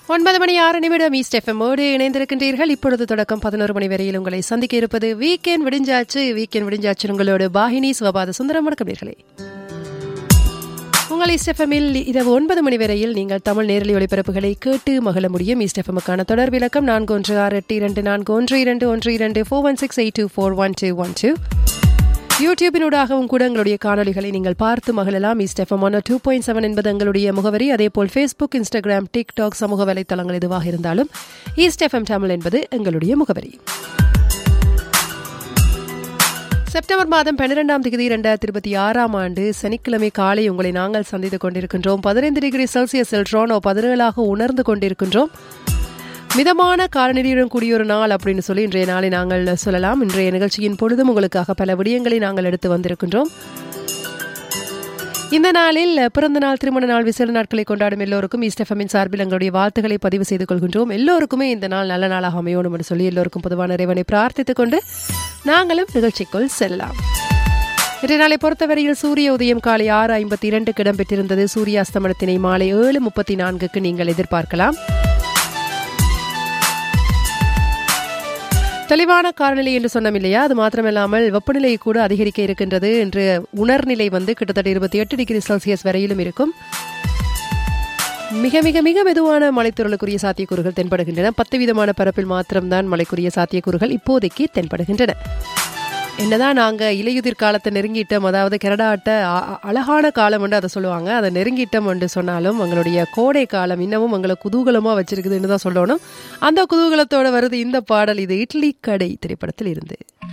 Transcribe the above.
ஒன்பது மணி ஆறு நிமிடம் ஈஸ்ட் எஃப்எம்மோடு இணைந்திருக்கின்றீர்கள் இப்பொழுது தொடக்கம் பதினோரு மணி வரையில் உங்களை சந்திக்க இருப்பது வீக்கெண்ட் விடிஞ்சாச்சு வீக்கெண்ட் விடிஞ்சாச்சு உங்களோடு பாகினி சிவபாத சுந்தரம் வணக்கமீர்களே உங்கள் இஸ்டெஃபமில் இரவு ஒன்பது மணி வரையில் நீங்கள் தமிழ் நேரலி ஒளிபரப்புகளை கேட்டு மகிழ முடியும் இஸ்டெஃபமுக்கான தொடர் விளக்கம் நான்கு ஒன்று ஆறு எட்டு இரண்டு நான்கு ஒன்று இரண்டு ஒன்று இரண்டு four one six eight two four one two one two யூடியூபினூடாகவும் கூட எங்களுடைய காணொலிகளை நீங்கள் பார்த்து மகிழலாம் East FM one two point seven என்பது எங்களுடைய முகவரி அதேபோல் ஃபேஸ்புக் இன்ஸ்டாகிராம் டிக்டாக் சமூக வலைத்தளங்கள் எதுவாக இருந்தாலும் ஈஸ்ட் எஃப்எம் தமிழ் என்பது எங்களுடைய முகவரி செப்டம்பர் மாதம் பன்னிரெண்டாம் தேதி இரண்டாயிரத்தி இருபத்தி ஆறாம் ஆண்டு சனிக்கிழமை காலை உங்களை நாங்கள் சந்தித்துக் கொண்டிருக்கின்றோம் பதினைந்து டிகிரி செல்சியஸில் ட்ரோனோ பதினேழாக உணர்ந்து கொண்டிருக்கின்றோம் மிதமான காலநிலையுடன் கூடிய ஒரு நாள் அப்படின்னு சொல்லி இன்றைய நாளை நாங்கள் சொல்லலாம் இன்றைய நிகழ்ச்சியின் பொழுதும் உங்களுக்காக பல விடயங்களை நாங்கள் எடுத்து வந்திருக்கின்றோம் இந்த நாளில் பிறந்த நாள் திருமண நாள் விசேட நாட்களை கொண்டாடும் எல்லோருக்கும் ஈஸ்டெஃபமின் சார்பில் எங்களுடைய வாழ்த்துக்களை பதிவு செய்து கொள்கின்றோம் எல்லோருக்குமே இந்த நாள் நல்ல நாளாக அமையணும் என்று சொல்லி எல்லோருக்கும் பொதுவான இறைவனை பிரார்த்தித்துக் கொண்டு நாங்களும் நிகழ்ச்சிக்குள் செல்லலாம் இன்றைய நாளை பொறுத்தவரையில் சூரிய உதயம் காலை ஆறு ஐம்பத்தி இரண்டுக்கு இடம்பெற்றிருந்தது சூரிய அஸ்தமனத்தினை மாலை ஏழு முப்பத்தி நான்குக்கு நீங்கள் எதிர்பார்க்கலாம் தெளிவான காலநிலை என்று சொன்னோம் இல்லையா அது மாத்திரமில்லாமல் வெப்பநிலை கூட அதிகரிக்க இருக்கின்றது என்று உணர்நிலை வந்து கிட்டத்தட்ட இருபத்தி எட்டு டிகிரி செல்சியஸ் வரையிலும் இருக்கும் மிக மிக மிக மெதுவான மலைத்துறலுக்குரிய சாத்தியக்கூறுகள் தென்படுகின்றன பத்து விதமான பரப்பில் மாத்திரம்தான் மலைக்குரிய சாத்தியக்கூறுகள் இப்போதைக்கு தென்படுகின்றன என்னதான் நாங்கள் இலையுதிர் காலத்தை நெருங்கிட்டோம் அதாவது கனடாட்ட அழகான காலம் என்று அதை சொல்லுவாங்க அதை நெருங்கிட்டோம் என்று சொன்னாலும் எங்களுடைய கோடை காலம் இன்னமும் எங்களை குதூகலமாக வச்சிருக்குதுன்னு தான் சொல்லணும் அந்த குதூகலத்தோட வருது இந்த பாடல் இது இட்லி கடை திரைப்படத்தில் இருந்து